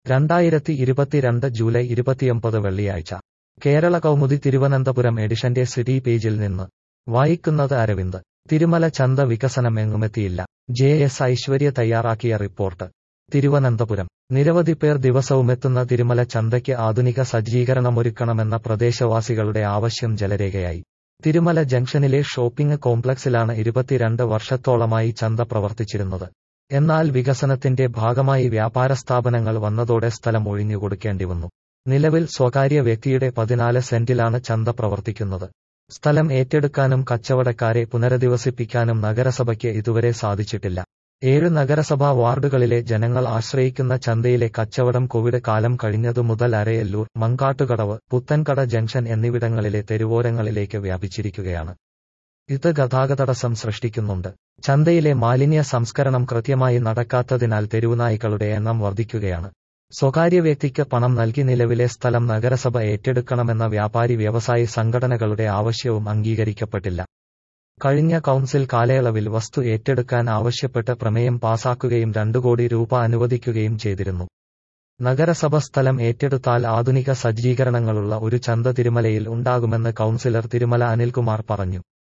രണ്ടായിരത്തി ഇരുപത്തിരണ്ട് ജൂലൈ ഇരുപത്തിയൊമ്പത് വെള്ളിയാഴ്ച കേരള കൗമുദി തിരുവനന്തപുരം എഡിഷന്റെ സിറ്റി പേജിൽ നിന്ന് വായിക്കുന്നത് അരവിന്ദ് തിരുമല ചന്ത വികസനം എങ്ങുമെത്തിയില്ല ജെ എസ് ഐശ്വര്യ തയ്യാറാക്കിയ റിപ്പോർട്ട് തിരുവനന്തപുരം നിരവധി പേർ ദിവസവുമെത്തുന്ന തിരുമല ചന്തയ്ക്ക് ആധുനിക സജ്ജീകരണമൊരുക്കണമെന്ന പ്രദേശവാസികളുടെ ആവശ്യം ജലരേഖയായി തിരുമല ജംഗ്ഷനിലെ ഷോപ്പിംഗ് കോംപ്ലക്സിലാണ് ഇരുപത്തിരണ്ട് വർഷത്തോളമായി ചന്ത പ്രവർത്തിച്ചിരുന്നത് എന്നാൽ വികസനത്തിന്റെ ഭാഗമായി വ്യാപാര സ്ഥാപനങ്ങൾ വന്നതോടെ സ്ഥലം ഒഴിഞ്ഞുകൊടുക്കേണ്ടി വന്നു നിലവിൽ സ്വകാര്യ വ്യക്തിയുടെ പതിനാല് സെന്റിലാണ് ചന്ത പ്രവർത്തിക്കുന്നത് സ്ഥലം ഏറ്റെടുക്കാനും കച്ചവടക്കാരെ പുനരധിവസിപ്പിക്കാനും നഗരസഭയ്ക്ക് ഇതുവരെ സാധിച്ചിട്ടില്ല ഏഴ് നഗരസഭാ വാർഡുകളിലെ ജനങ്ങൾ ആശ്രയിക്കുന്ന ചന്തയിലെ കച്ചവടം കോവിഡ് കാലം കഴിഞ്ഞതു മുതൽ അരയല്ലൂർ മങ്കാട്ടുകടവ് പുത്തൻകട ജംഗ്ഷൻ എന്നിവിടങ്ങളിലെ തെരുവോരങ്ങളിലേക്ക് വ്യാപിച്ചിരിക്കുകയാണ് ഇത് ഗതാഗതടസ്സം സൃഷ്ടിക്കുന്നുണ്ട് ചന്തയിലെ മാലിന്യ സംസ്കരണം കൃത്യമായി നടക്കാത്തതിനാൽ തെരുവുനായ്ക്കളുടെ എണ്ണം വർദ്ധിക്കുകയാണ് സ്വകാര്യ വ്യക്തിക്ക് പണം നൽകി നിലവിലെ സ്ഥലം നഗരസഭ ഏറ്റെടുക്കണമെന്ന വ്യാപാരി വ്യവസായി സംഘടനകളുടെ ആവശ്യവും അംഗീകരിക്കപ്പെട്ടില്ല കഴിഞ്ഞ കൗൺസിൽ കാലയളവിൽ വസ്തു ഏറ്റെടുക്കാൻ ആവശ്യപ്പെട്ട് പ്രമേയം പാസാക്കുകയും രണ്ടു കോടി രൂപ അനുവദിക്കുകയും ചെയ്തിരുന്നു നഗരസഭ സ്ഥലം ഏറ്റെടുത്താൽ ആധുനിക സജ്ജീകരണങ്ങളുള്ള ഒരു ചന്ത തിരുമലയിൽ ഉണ്ടാകുമെന്ന് കൗൺസിലർ തിരുമല അനിൽകുമാർ പറഞ്ഞു